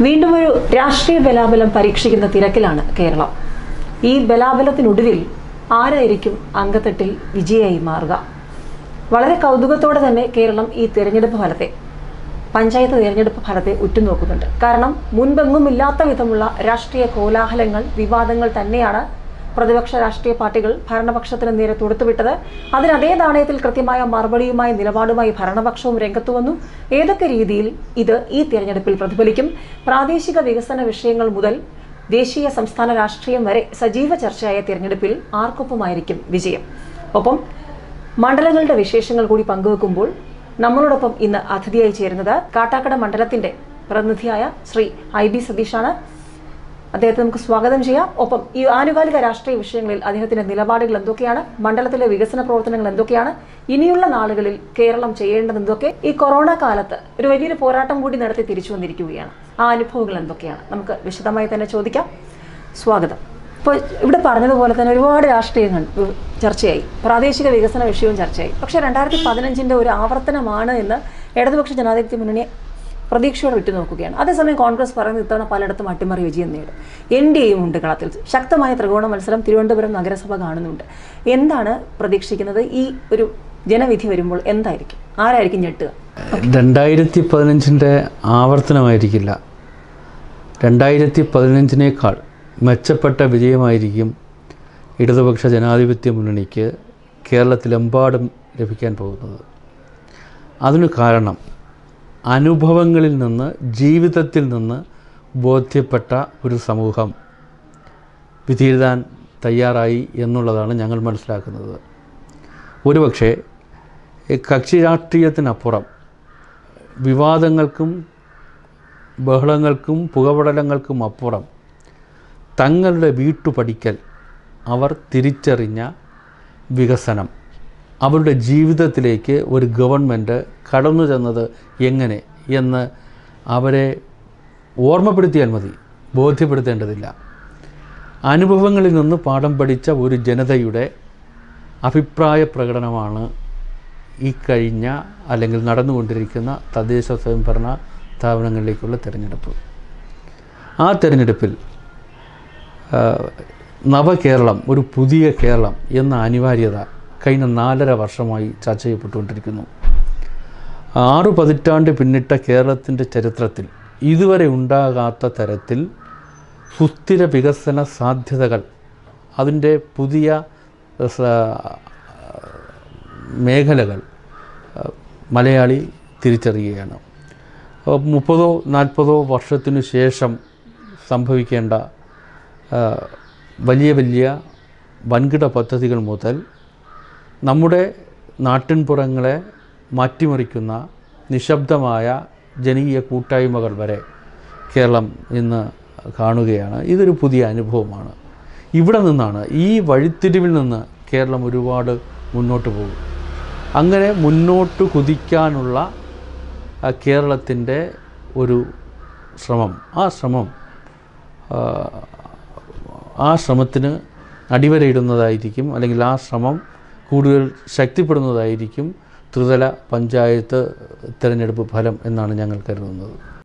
വീണ്ടും ഒരു രാഷ്ട്രീയ ബലാബലം പരീക്ഷിക്കുന്ന തിരക്കിലാണ് കേരളം ഈ ബലാബലത്തിനൊടുവിൽ ആരായിരിക്കും അങ്കത്തട്ടിൽ വിജയായി മാറുക വളരെ കൗതുകത്തോടെ തന്നെ കേരളം ഈ തിരഞ്ഞെടുപ്പ് ഫലത്തെ പഞ്ചായത്ത് തിരഞ്ഞെടുപ്പ് ഫലത്തെ ഉറ്റുനോക്കുന്നുണ്ട് കാരണം മുൻപെങ്ങും ഇല്ലാത്ത വിധമുള്ള രാഷ്ട്രീയ കോലാഹലങ്ങൾ വിവാദങ്ങൾ തന്നെയാണ് പ്രതിപക്ഷ രാഷ്ട്രീയ പാർട്ടികൾ ഭരണപക്ഷത്തിന് നേരെ തൊടുത്തുവിട്ടത് അതിന് അതേ നാണയത്തിൽ കൃത്യമായ മറുപടിയുമായി നിലപാടുമായി ഭരണപക്ഷവും രംഗത്തു വന്നു ഏതൊക്കെ രീതിയിൽ ഇത് ഈ തിരഞ്ഞെടുപ്പിൽ പ്രതിഫലിക്കും പ്രാദേശിക വികസന വിഷയങ്ങൾ മുതൽ ദേശീയ സംസ്ഥാന രാഷ്ട്രീയം വരെ സജീവ ചർച്ചയായ തിരഞ്ഞെടുപ്പിൽ ആർക്കൊപ്പമായിരിക്കും വിജയം ഒപ്പം മണ്ഡലങ്ങളുടെ വിശേഷങ്ങൾ കൂടി പങ്കുവെക്കുമ്പോൾ നമ്മളോടൊപ്പം ഇന്ന് അതിഥിയായി ചേരുന്നത് കാട്ടാക്കട മണ്ഡലത്തിന്റെ പ്രതിനിധിയായ ശ്രീ ഐ ബി സതീഷാണ് അദ്ദേഹത്തെ നമുക്ക് സ്വാഗതം ചെയ്യാം ഒപ്പം ഈ ആനുകാലിക രാഷ്ട്രീയ വിഷയങ്ങളിൽ അദ്ദേഹത്തിന്റെ നിലപാടുകൾ എന്തൊക്കെയാണ് മണ്ഡലത്തിലെ വികസന പ്രവർത്തനങ്ങൾ എന്തൊക്കെയാണ് ഇനിയുള്ള നാളുകളിൽ കേരളം ചെയ്യേണ്ടത് എന്തൊക്കെ ഈ കൊറോണ കാലത്ത് ഒരു വലിയൊരു പോരാട്ടം കൂടി നടത്തി തിരിച്ചു വന്നിരിക്കുകയാണ് ആ അനുഭവങ്ങൾ എന്തൊക്കെയാണ് നമുക്ക് വിശദമായി തന്നെ ചോദിക്കാം സ്വാഗതം ഇപ്പോൾ ഇവിടെ പറഞ്ഞതുപോലെ തന്നെ ഒരുപാട് രാഷ്ട്രീയങ്ങൾ ഉം, ചർച്ചയായി പ്രാദേശിക വികസന വിഷയവും ചർച്ചയായി പക്ഷേ രണ്ടായിരത്തി പതിനഞ്ചിൻ്റെ ഒരു ആവർത്തനമാണ് എന്ന് ഇടതുപക്ഷ ജനാധിപത്യ മുന്നണി പ്രതീക്ഷയോടെ വിട്ടുനോക്കുകയാണ് അതേസമയം കോൺഗ്രസ് പറയുന്നത് ഇത്തവണ പലയിടത്തും അട്ടിമറി വിജയം നേടും എൻ ഡി എയും ഉണ്ട് കളത്തിൽ ശക്തമായ ത്രികോണ മത്സരം തിരുവനന്തപുരം നഗരസഭ കാണുന്നുണ്ട് എന്താണ് പ്രതീക്ഷിക്കുന്നത് ഈ ഒരു ജനവിധി വരുമ്പോൾ എന്തായിരിക്കും ആരായിരിക്കും ഞെട്ടുക രണ്ടായിരത്തി പതിനഞ്ചിൻ്റെ ആവർത്തനമായിരിക്കില്ല രണ്ടായിരത്തി പതിനഞ്ചിനേക്കാൾ മെച്ചപ്പെട്ട വിജയമായിരിക്കും ഇടതുപക്ഷ ജനാധിപത്യ മുന്നണിക്ക് കേരളത്തിലെമ്പാടും ലഭിക്കാൻ പോകുന്നത് അതിനു കാരണം അനുഭവങ്ങളിൽ നിന്ന് ജീവിതത്തിൽ നിന്ന് ബോധ്യപ്പെട്ട ഒരു സമൂഹം വിധിയെഴുതാൻ തയ്യാറായി എന്നുള്ളതാണ് ഞങ്ങൾ മനസ്സിലാക്കുന്നത് ഒരുപക്ഷെ ഈ കക്ഷി രാഷ്ട്രീയത്തിനപ്പുറം വിവാദങ്ങൾക്കും ബഹളങ്ങൾക്കും പുകപടലങ്ങൾക്കും അപ്പുറം തങ്ങളുടെ വീട്ടുപടിക്കൽ അവർ തിരിച്ചറിഞ്ഞ വികസനം അവരുടെ ജീവിതത്തിലേക്ക് ഒരു ഗവൺമെൻറ് കടന്നു ചെന്നത് എങ്ങനെ എന്ന് അവരെ ഓർമ്മപ്പെടുത്തിയാൽ മതി ബോധ്യപ്പെടുത്തേണ്ടതില്ല അനുഭവങ്ങളിൽ നിന്ന് പാഠം പഠിച്ച ഒരു ജനതയുടെ അഭിപ്രായ പ്രകടനമാണ് ഈ കഴിഞ്ഞ അല്ലെങ്കിൽ നടന്നുകൊണ്ടിരിക്കുന്ന തദ്ദേശ സ്വയംഭരണ സ്ഥാപനങ്ങളിലേക്കുള്ള തിരഞ്ഞെടുപ്പ് ആ തിരഞ്ഞെടുപ്പിൽ ആ, നവകേരളം ഒരു പുതിയ കേരളം എന്ന അനിവാര്യത കഴിഞ്ഞ നാലര വർഷമായി ചർച്ച ചെയ്യപ്പെട്ടുകൊണ്ടിരിക്കുന്നു ആറു പതിറ്റാണ്ട് പിന്നിട്ട കേരളത്തിൻ്റെ ചരിത്രത്തിൽ ഇതുവരെ ഉണ്ടാകാത്ത തരത്തിൽ സുസ്ഥിര വികസന സാധ്യതകൾ അതിൻ്റെ പുതിയ സ- മേഖലകൾ ആ, മലയാളി തിരിച്ചറിയുകയാണ് അപ്പോൾ മുപ്പതോ നാൽപ്പതോ വർഷത്തിനു ശേഷം സംഭവിക്കേണ്ട ആ, വലിയ വലിയ വൻകിട പദ്ധതികൾ മുതൽ നമ്മുടെ നാട്ടിൻപുറങ്ങളെ മാറ്റിമറിക്കുന്ന നിശബ്ദമായ ജനകീയ കൂട്ടായ്മകൾ വരെ കേരളം ഇന്ന് കാണുകയാണ് ഇതൊരു പുതിയ അനുഭവമാണ് ഇവിടെ നിന്നാണ് ഈ വഴിത്തിരിവിൽ നിന്ന് കേരളം ഒരുപാട് മുന്നോട്ട് പോകും അങ്ങനെ മുന്നോട്ട് കുതിക്കാനുള്ള ആ, കേരളത്തിൻ്റെ ഒരു ശ്രമം ആ ശ്രമം ആ, ആ ശ്രമത്തിന് അടിവരയിടുന്നതായിരിക്കും അല്ലെങ്കിൽ ആ ശ്രമം കൂടുതൽ ശക്തിപ്പെടുന്നതായിരിക്കും ത്രിതല പഞ്ചായത്ത് തിരഞ്ഞെടുപ്പ് ഫലം എന്നാണ് ഞങ്ങൾ കരുതുന്നത്